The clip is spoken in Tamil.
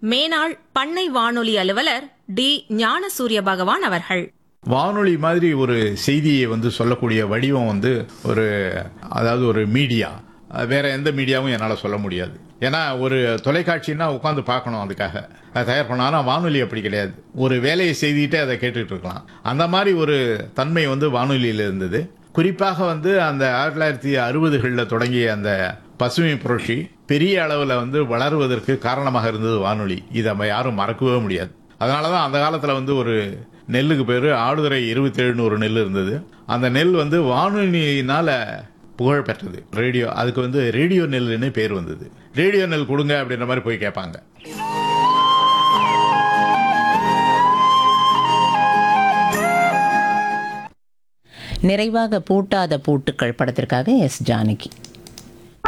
மேனாள் பண்ணை வானொலி அலுவலர் டி ஞானசூரிய பகவான் அவர்கள் வானொலி மாதிரி ஒரு செய்தியை வந்து சொல்லக்கூடிய வடிவம் வந்து ஒரு அதாவது ஒரு மீடியா வேற எந்த மீடியாவும் என்னால் சொல்ல முடியாது ஏன்னா ஒரு தொலைக்காட்சின்னா உட்காந்து பார்க்கணும் அதுக்காக அதை தயார் பண்ண ஆனால் வானொலி அப்படி கிடையாது ஒரு வேலையை செய்துக்கிட்டே அதை கேட்டுட்டு இருக்கலாம் அந்த மாதிரி ஒரு தன்மை வந்து வானொலியில் இருந்தது குறிப்பாக வந்து அந்த ஆயிரத்தி தொள்ளாயிரத்தி அறுபதுகளில் தொடங்கிய அந்த பசுமை புரட்சி பெரிய அளவில் வந்து வளருவதற்கு காரணமாக இருந்தது வானொலி இதை நம்ம யாரும் மறக்கவே முடியாது அதனால தான் அந்த காலத்தில் வந்து ஒரு நெல்லுக்கு பேர் ஆடுதுறை இருபத்தேழுன்னு ஒரு நெல் இருந்தது அந்த நெல் வந்து வானொலியினால புகழ் பெற்றது ரேடியோ அதுக்கு வந்து ரேடியோ நெல்லுன்னு பேர் வந்தது ரேடியோ நெல் கொடுங்க அப்படின்ற மாதிரி போய் கேட்பாங்க நிறைவாக பூட்டாத பூட்டுக்கள் படத்திற்காக எஸ் ஜானகி